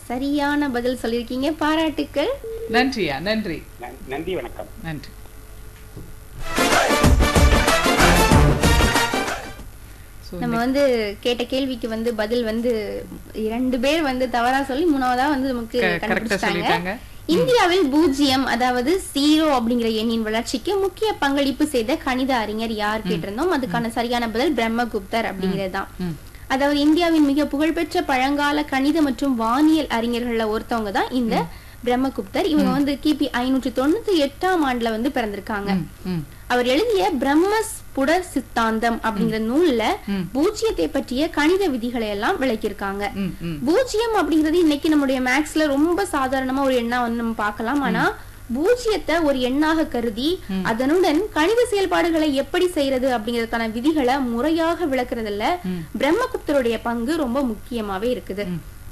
சரியான பதில் சொல்லியிருக்கீங்க பாராட்டுக்கள் நன்றியா நன்றி நன்- நன்றி வணக்கம் நன்றி So, நம்ம வந்து கேட்ட கேள்விக்கு வந்து பதில் வந்து இரண்டு பேர் வந்து தவறா சொல்லி மூணாவதா வந்து நமக்கு க- correct ஆ கண்டுபிடிச்சிட்டாங்க சொல்லிட்டாங்க. இந்தியாவில் பூஜ்ஜியம் அதாவது ஜீரோ அப்படிங்கிற எண்ணின் வளர்ச்சிக்கு முக்கிய பங்களிப்பு செய்த கணித அறிஞர் யார் கேட்டிருந்தோம் அதுக்கான சரியான பதில் பிரம்மகுப்தர் அப்படிங்கிறது தான் ம். அதாவது இந்தியாவின் மிக புகழ்பெற்ற பழங்கால கணித மற்றும் வானியல் அறிஞர்கள்ல ஒருத்தவங்க தான் இந்த பிரம்மகுப்தர் இவங்க வந்து கிபி ஐநூற்றி தொண்ணூத்தி எட்டாம் ஆண்டுல வந்து பிறந்திருக்காங்க ம், ம். அவர் எழுதிய பிரம்மஸ்புட சித்தாந்தம் அப்படிங்கிற நூல்ல ம். பூஜ்ஜியத்தை பற்றிய கணித விதிகளை எல்லாம் விளக்கியிருக்காங்க ம், ம். பூஜ்ஜியம் அப்படிங்கிறது இன்னைக்கு நம்முடைய மேக்ஸ்ல ரொம்ப சாதாரணமா ஒரு எண்ணா வந்து நம்ம பார்க்கலாம் ஆனா பூஜ்ஜியத்தை ஒரு எண்ணாக கருதி அதனுடன் கணித செயல்பாடுகளை எப்படி செய்யறது அப்படிங்கறதுக்கான விதிகளை முறையாக விளக்குறதுல பிரம்மகுப்தருடைய பங்கு ரொம்ப முக்கியமாவே இருக்குது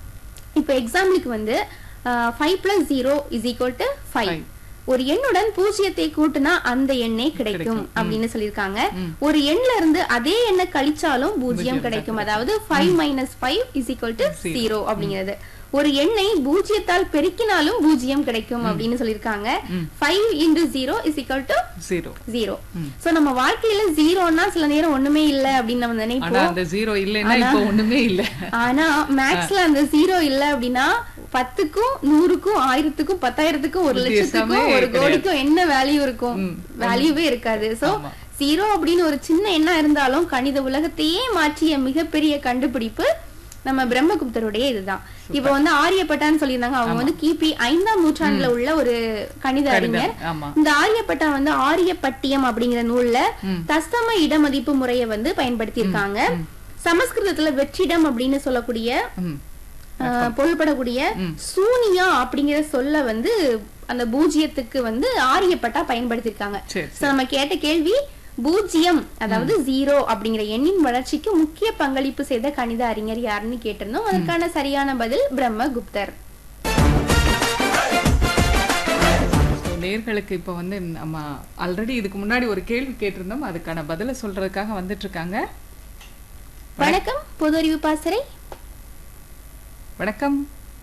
இப்ப எக்ஸாம்பிளுக்கு வந்து five plus zero is equal to five Five. ஒரு எண்ணுடன் பூஜ்ஜியத்தை கூட்டினா அந்த எண்ணே கிடைக்கும் அப்படின்னு சொல்லியிருக்காங்க ஒரு எண்ல இருந்து அதே எண்ணை கழிச்சாலும் பூஜ்ஜியம் கிடைக்கும் அதாவது five minus five is equal to zero அப்படிங்கிறது ஒரு எண்ணை பூஜ்ஜியத்தால் பெருக்கினாலும் பூஜ்ஜியம் கிடைக்கும் அப்படின்னு சொல்லியிருக்காங்க five into zero is equal to zero zero so நம்ம வாழ்க்கையில ஜீரோனா சில நேரம் ஒண்ணுமே இல்ல அப்படின்னு நம்ம ஆனா நினைப்போம் அந்த ஜீரோ இல்லைன்னா இப்ப ஒண்ணுமே இல்ல ஆனா மேக்ஸ்ல அந்த ஜீரோ இல்ல அப்படின்னா பத்துக்கும் நூறுக்கும் ஆயிரத்துக்கும் பத்தாயிரத்துக்கும் ஒரு வித்தியாசமே லட்சத்துக்கும் ஒரு கிடையாது. கோடிக்கும் என்ன வேல்யூ இருக்கும் வேல்யூவே இருக்காது சோ ஆமா. ஜீரோ அப்படின்னு ஒரு சின்ன எண்ணம் இருந்தாலும் கணித உலகத்தையே மாற்றிய மிகப்பெரிய கண்டுபிடிப்பு நம்ம பிரம்மகுப்தருடைய இதுதான் இப்ப வந்து ஆரியப்பட்டான்னு சொல்லியிருந்தாங்க அவங்க வந்து கிபி ஐந்தாம் நூற்றாண்டுல உள்ள ஒரு கணித அறிஞர் ஆமா இந்த ஆரியப்பட்டா வந்து ஆரியப்பட்டியம் அப்படிங்கிற நூல்ல தசம இடமதிப்பு முறையை வந்து பயன்படுத்தி இருக்காங்க சமஸ்கிருதத்துல வெற்றிடம் அப்படின்னு சொல்லக்கூடிய ம். ஆஹ், பொருள்படக்கூடிய சூனியா அப்படிங்கிற சொல்ல வந்து அந்த பூஜ்ஜியத்துக்கு வந்து ஆரியப்பட்டா பயன்படுத்தியிருக்காங்க சரி So, நம்ம கேட்ட கேள்வி பூஜ்ஜியம் அதாவது ஜீரோ அப்படிங்கிற எண்ணின் வளர்ச்சிக்கு முக்கிய பங்களிப்பு செய்த கணித அறிஞர் யாருன்னு கேட்டிருந்தோம் அதற்கான சரியான பதில் பிரம்மகுப்தர் So, நேர்களுக்கு இப்போ வந்து நம்ம ஆல்ரெடி இதுக்கு முன்னாடி ஒரு கேள்வி கேட்டிருந்தோம் அதுக்கான பதில சொல்றதுக்காக வந்துட்டு இருக்காங்க வணக்கம் பொது அறிவு பாசறை வணக்கம்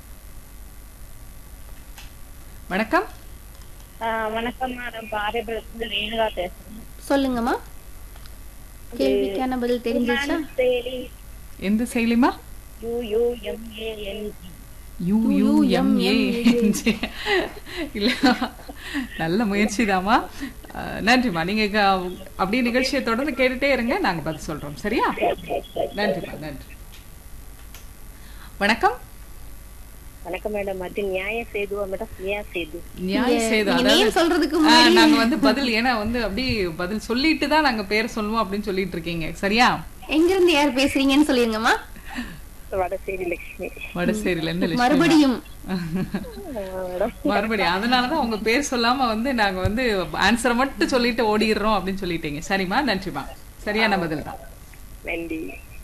வணக்கம் ஆ, வணக்கம் மேடம் பாரபுரத்துல ரேணுகா பேசுறேன் சொல்லுங்கம்மா கேள்விக்கான பதில் தெரிஞ்சிச்சா செயலி எந்த செயலிமா யூயூஎம்ஏஎல்இ யூயூஎம்ஏ இல்ல நல்ல முயற்சிதாம்மா அஹ், நன்றிம்மா நீங்க க- அப்படியே நிகழ்ச்சியை தொடர்ந்து கேட்டுட்டே இருங்க நாங்க பதில் சொல்றோம் சரியா நன்றிம்மா நன்றி வணக்கம் வணக்கம் மேடம் அது நியாய சேதுவா மேடம் நியா சேது நியாய சேது நீங்க அதாவது name சொல்றதுக்கு ஆ, முன்னாடி நாங்க வந்து பதில் ஏன்னா வந்து அப்படியே பதில் சொல்லிட்டு தான் நாங்க பேர் சொல்லுவோம் அப்படின்னு சொல்லிட்டு இருக்கீங்க சரியா எங்க இருந்து யார் பேசுறீங்கன்னு சொல்லிருங்கம்மா வடசேரி லட்சுமி வடசேரியில இருந்து லட்சுமி மறுபடியும் மேடம் மறுபடியும் அதனாலதான் உங்க பேர் சொல்லாம வந்து நாங்க வந்து ஆன்சரை மட்டும் சொல்லிட்டு ஓடிடுறோம் அப்படின்னு சொல்லிட்டீங்க சரிம்மா நன்றிம்மா சரியான பதில் தான் நன்றி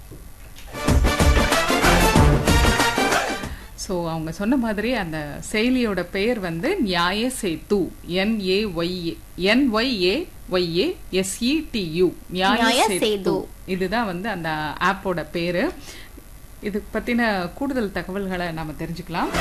ஸோ அவங்க சொன்ன மாதிரி அந்த செயலியோட பெயர் வந்து Nyaya Setu NA YA NYA YA SETU Nyaya Nyaya Setu Setu. இதுதான் வந்து அந்த ஆப்போட பேரு இது பத்தின கூடுதல் தகவல்களை நாம தெரிஞ்சுக்கலாம்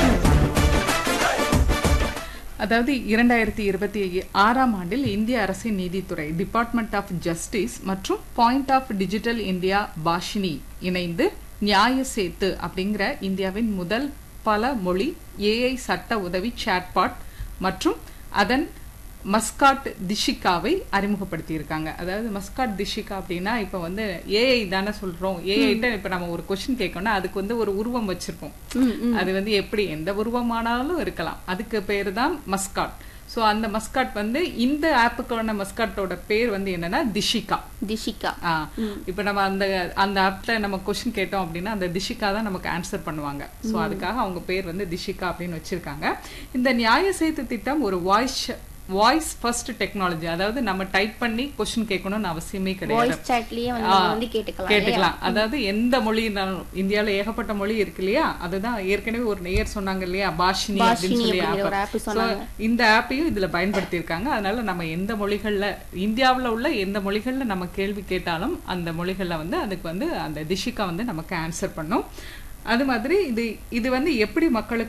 அதாவது இரண்டாயிரத்தி இருபத்தி ஆறாம் ஆண்டில் இந்திய அரசின் நீதித்துறை டிபார்ட்மெண்ட் ஆஃப் ஜஸ்டிஸ் மற்றும் point of digital India Bhashini இணைந்து நியாய சேத்து அப்படிங்கிற இந்தியாவின் முதல் பல மொழி ஏஐ சட்ட உதவி சாட்பாட் மற்றும் அதன் மஸ்காட் திஷிகாவை அறிமுகப்படுத்தி இருக்காங்க அதாவது மஸ்காட் திஷிகா அப்படின்னா இப்ப வந்து ஏஐ தானே சொல்றோம் ஏஐட்ட இப்ப நம்ம ஒரு கொஸ்டின் கேட்கணும்னா அதுக்கு வந்து ஒரு உருவம் வச்சிருப்போம் ம், ம். அது வந்து எப்படி எந்த உருவமானாலும் இருக்கலாம் அதுக்கு பேர் தான் மஸ்காட் ஸோ அந்த மஸ்காட் வந்து இந்த ஆப்புக்கான மஸ்காட்டோட பேர் வந்து என்னன்னா திஷிகா திஷிகா ஆ, இப்ப நம்ம அந்த அந்த ஆப்ல நம்ம கொஸ்டின் கேட்டோம் அப்படின்னா அந்த திஷிகா தான் நமக்கு ஆன்சர் பண்ணுவாங்க சோ அதுக்காக அவங்க பேர் வந்து திஷிகா அப்படின்னு வச்சிருக்காங்க இந்த நியாய சேத்து திட்டம் ஒரு வாய்ஸ் வாய்ஸ் ஃபர்ஸ்ட் டெக்னாலஜி அதாவது நம்ம டைப் பண்ணி கொஸ்டின் கேட்கணும்னு அவசியமே கிடையாது வாய்ஸ் சாட்லயே வந்து ஆ, நம்ம வந்து கேட்டுக்கலாம் கேட்டுக்கலாம் அதாவது எந்த மொழினாலும் இந்தியால ஏகப்பட்ட மொழி இருக்கு இல்லையா அதுதான் ஏற்கனவே ஒரு நேயர் சொன்னாங்க இல்லையா பாஷினி அப்படின்னு பாஷினி சொல்லி அப்படிங்கிற ஒரு app. app So, சொன்னாங்க. இந்த ஆப்பையும் இதுல பயன்படுத்தி இருக்காங்க அதனால நம்ம எந்த மொழிகள்ல இந்தியாவுல உள்ள எந்த மொழிகள்ல நம்ம கேள்வி கேட்டாலும் அந்த மொழிகள்ல வந்து அதுக்கு வந்து அந்த திஷிகா வந்து நமக்கு ஆன்சர் பண்ணும் அது மாதிரி இது இது வந்து எப்படி மக்களுக்கு